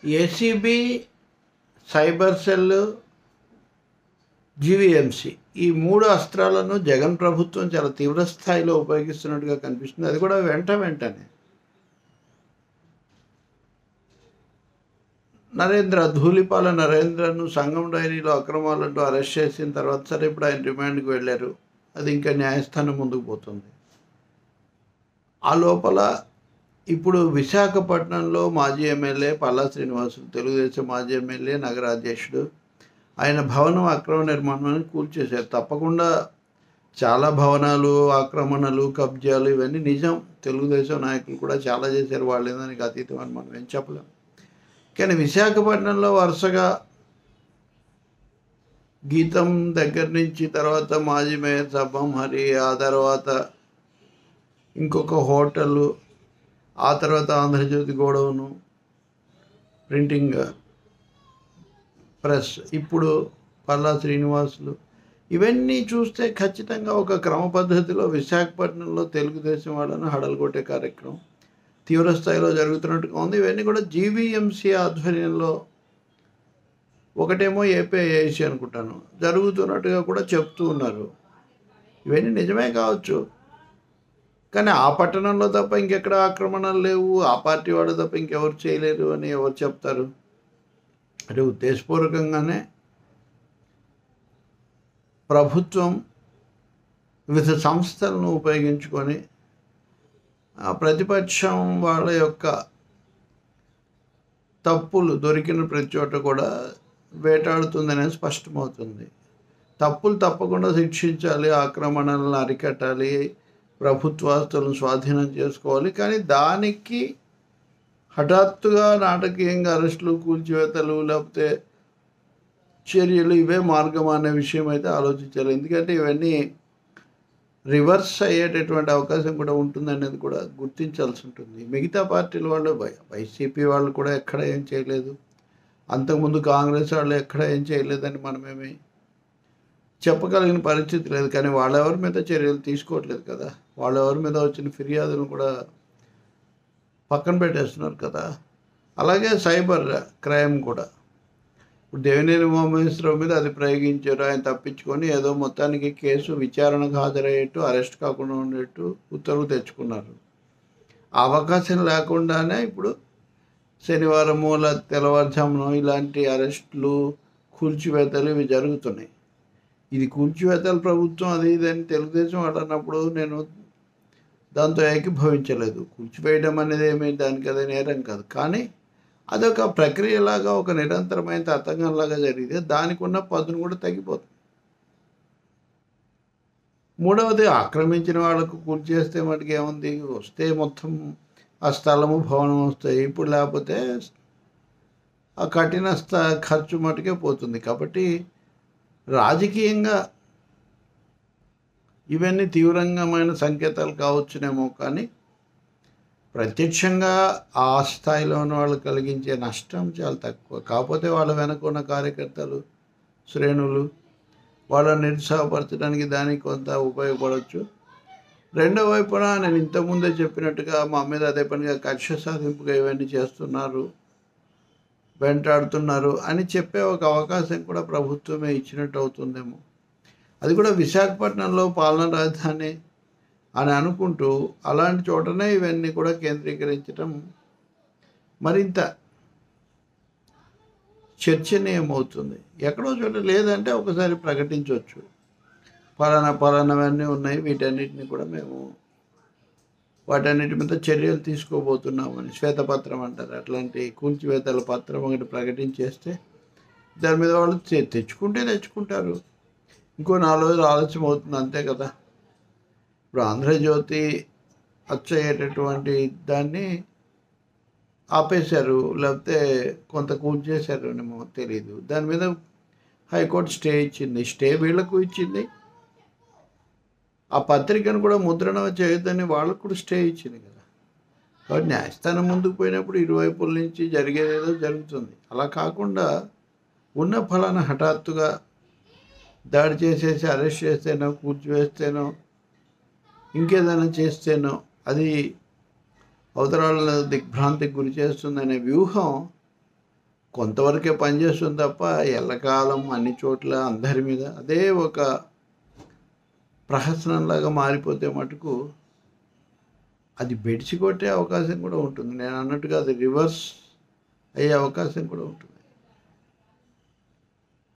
ACB cyber cell GVMC ఈ మూడు అస్త్రాలను జగన్ ప్రభుత్వం చాలా తీవ్ర స్థాయిలో ఉపయోగిస్తున్నట్టుగా కనిపిస్తుంది అది కూడా వెంట వెంటనే నరేంద్ర ధూళిపాల నరేంద్రను సంఘం డైరీలో అక్రమాలంటూ అరెస్ట్ చేసిన తర్వాత సరే ఇప్పుడు ఆయన రిమాండ్కి వెళ్ళారు అది ఇంకా న్యాయస్థానం ముందుకు పోతుంది ఆ లోపల ఇప్పుడు విశాఖపట్నంలో మాజీ ఎమ్మెల్యే పల్లా శ్రీనివాసులు తెలుగుదేశం మాజీ ఎమ్మెల్యే నగర అధ్యక్షుడు ఆయన భవనం అక్రమ నిర్మాణాన్ని కూల్చేశారు తప్పకుండా చాలా భవనాలు ఆక్రమణలు కబ్జాలు ఇవన్నీ నిజం తెలుగుదేశం నాయకులు కూడా చాలా చేశారు వాళ్ళు దానికి అతీతం అని మనం ఏం చెప్పలేం కానీ విశాఖపట్నంలో వరుసగా గీతం దగ్గర నుంచి తర్వాత మాజీ మేయర్ సబ్బం హరి ఆ తర్వాత ఇంకొక హోటలు ఆ తర్వాత ఆంధ్రజ్యోతి గోడౌను ప్రింటింగ్ ప్రెస్ ఇప్పుడు పల్లా శ్రీనివాసులు ఇవన్నీ చూస్తే ఖచ్చితంగా ఒక క్రమ పద్ధతిలో విశాఖపట్నంలో తెలుగుదేశం వాళ్ళను హడలుగొట్టే కార్యక్రమం తీవ్ర స్థాయిలో జరుగుతున్నట్టుగా ఉంది ఇవన్నీ కూడా జీవీఎంసీ ఆధ్వర్యంలో ఒకటేమో ఏపీఐసి అనుకుంటాను జరుగుతున్నట్టుగా కూడా చెప్తూ ఉన్నారు ఇవన్నీ నిజమే కావచ్చు కానీ ఆ పట్టణంలో తప్ప ఇంకెక్కడ ఆక్రమణలు లేవు ఆ పార్టీ వాళ్ళు తప్ప ఇంకెవరు చేయలేరు అని ఎవరు చెప్తారు అంటే ఉద్దేశపూర్వకంగానే ప్రభుత్వం వివిధ సంస్థలను ఉపయోగించుకొని ఆ ప్రతిపక్షం వాళ్ళ యొక్క తప్పులు దొరికిన ప్రతి చోట కూడా వేటాడుతుందనేది స్పష్టమవుతుంది తప్పులు తప్పకుండా శిక్షించాలి ఆక్రమణలను అరికట్టాలి ప్రభుత్వాస్తులను స్వాధీనం చేసుకోవాలి కానీ దానికి హఠాత్తుగా నాటకీయంగా అరెస్టులు కూల్చివేతలు లేకపోతే చర్యలు ఇవే మార్గం అనే విషయం అయితే ఆలోచించాలి ఎందుకంటే ఇవన్నీ రివర్స్ అయ్యేటటువంటి అవకాశం కూడా ఉంటుందనేది కూడా గుర్తించాల్సి ఉంటుంది మిగతా పార్టీల వాళ్ళు వై- వైసీపీ వాళ్ళు కూడా ఎక్కడ ఏం చేయలేదు అంతకుముందు కాంగ్రెస్ వాళ్ళు ఎక్కడ ఏం చేయలేదని మనమేమి చెప్పగలిగిన పరిస్థితి లేదు కానీ వాళ్ళెవరి మీద చర్యలు తీసుకోవట్లేదు కదా వాళ్ళెవరి మీద వచ్చిన ఫిర్యాదులను కూడా పక్కన పెట్టేస్తున్నారు కదా అలాగే సైబర్ క్రైమ్ కూడా ఇప్పుడు దేవినేని ఉమామహేశ్వరరావు మీద అది ప్రయోగించారు ఆయన తప్పించుకొని ఏదో మొత్తానికి కేసు విచారణకు హాజరయ్యేట్టు అరెస్ట్ కాకుండా ఉండేట్టు ఉత్తర్వు తెచ్చుకున్నారు ఆ అవకాశం లేకుండానే ఇప్పుడు శనివారం మూల తెల్లవారుజామున ఇలాంటి అరెస్టులు కూల్చివేతలు ఇవి జరుగుతున్నాయి ఇది కూల్చివేతల ప్రభుత్వం అది ఇది అని తెలుగుదేశం వాళ్ళు అన్నప్పుడు నేను దాంతో ఏకీభవించలేదు కూల్చివేయడం అనేది ఏమీ దానికి అదే నేరం కాదు కానీ అదొక ప్రక్రియలాగా ఒక నిరంతరమైన తతంగంలాగా జరిగితే దానికి ఉన్న పదును కూడా తగ్గిపోతుంది మూడవది ఆక్రమించిన వాళ్ళకు కూల్చేస్తే మటుకు ఏముంది వస్తే మొత్తం ఆ స్థలము భవనం వస్తాయి ఇప్పుడు లేకపోతే ఆ కఠిన స్థ ఖర్చు మటుకే పోతుంది కాబట్టి రాజకీయంగా ఇవన్నీ తీవ్రంగమైన సంకేతాలు కావచ్చునేమో కానీ ప్రత్యక్షంగా ఆ స్థాయిలో ఉన్న వాళ్ళు కలిగించే నష్టం చాలా తక్కువ కాకపోతే వాళ్ళ వెనక ఉన్న కార్యకర్తలు శ్రేణులు వాళ్ళని నిరుత్సాహపరచడానికి దానికి కొంత ఉపయోగపడవచ్చు రెండో వైపున నేను ఇంతకుముందే చెప్పినట్టుగా మా మీద అదే పనిగా కక్ష సాధింపుగా ఇవన్నీ చేస్తున్నారు వెంటాడుతున్నారు అని చెప్పే ఒక అవకాశం కూడా ప్రభుత్వమే ఇచ్చినట్టు అవుతుందేమో అది కూడా విశాఖపట్నంలో పాలనా రాజధాని అని అనుకుంటూ అలాంటి చోటనే ఇవన్నీ కూడా కేంద్రీకరించడం మరింత చర్చనీయమవుతుంది ఎక్కడో చోట లేదంటే ఒకసారి ప్రకటించవచ్చు పలానా పలానావన్నీ ఉన్నాయి వీటన్నిటిని కూడా మేము వాటన్నిటి మీద చర్యలు తీసుకోబోతున్నామని శ్వేతపత్రం అంటారు అట్లాంటి కూల్చివేతల పత్రం ఒకటి ప్రకటించేస్తే దాని మీద వాళ్ళు తె- తెచ్చుకుంటే తెచ్చుకుంటారు ఇంకో నాలుగు రోజులు ఆలస్యం అవుతుంది అంతే కదా ఇప్పుడు ఆంధ్రజ్యోతి అచ్చయ్యేటటువంటి దాన్ని ఆపేశారు లేకపోతే కొంత కూల్చేశారు ఏమో తెలియదు దాని మీద హైకోర్టు స్టే ఇచ్చింది స్టే వీళ్ళకు ఇచ్చింది ఆ పత్రికను కూడా ముద్రణ చేయొద్దని వాళ్ళకు కూడా స్టే ఇచ్చింది కదా కాబట్టి న్యాయస్థానం ముందుకు పోయినప్పుడు ఇరువైపుల నుంచి జరిగేది ఏదో జరుగుతుంది అలా కాకుండా ఉన్న ఫలానా హఠాత్తుగా దాడి చేసేసి అరెస్ట్ చేస్తేనో కూర్చివేస్తేనో ఇంకేదైనా చేస్తేనో అది అవతరాలను దిగ్భ్రాంతికి గురి చేస్తుందనే వ్యూహం కొంతవరకే పనిచేస్తుంది తప్ప ఎల్లకాలం అన్ని చోట్ల అందరి మీద అదే ఒక ప్రహసనంలాగా మారిపోతే మటుకు అది బెడిచి కొట్టే అవకాశం కూడా ఉంటుంది నేను అన్నట్టుగా అది రివర్స్ అయ్యే అవకాశం కూడా ఉంటుంది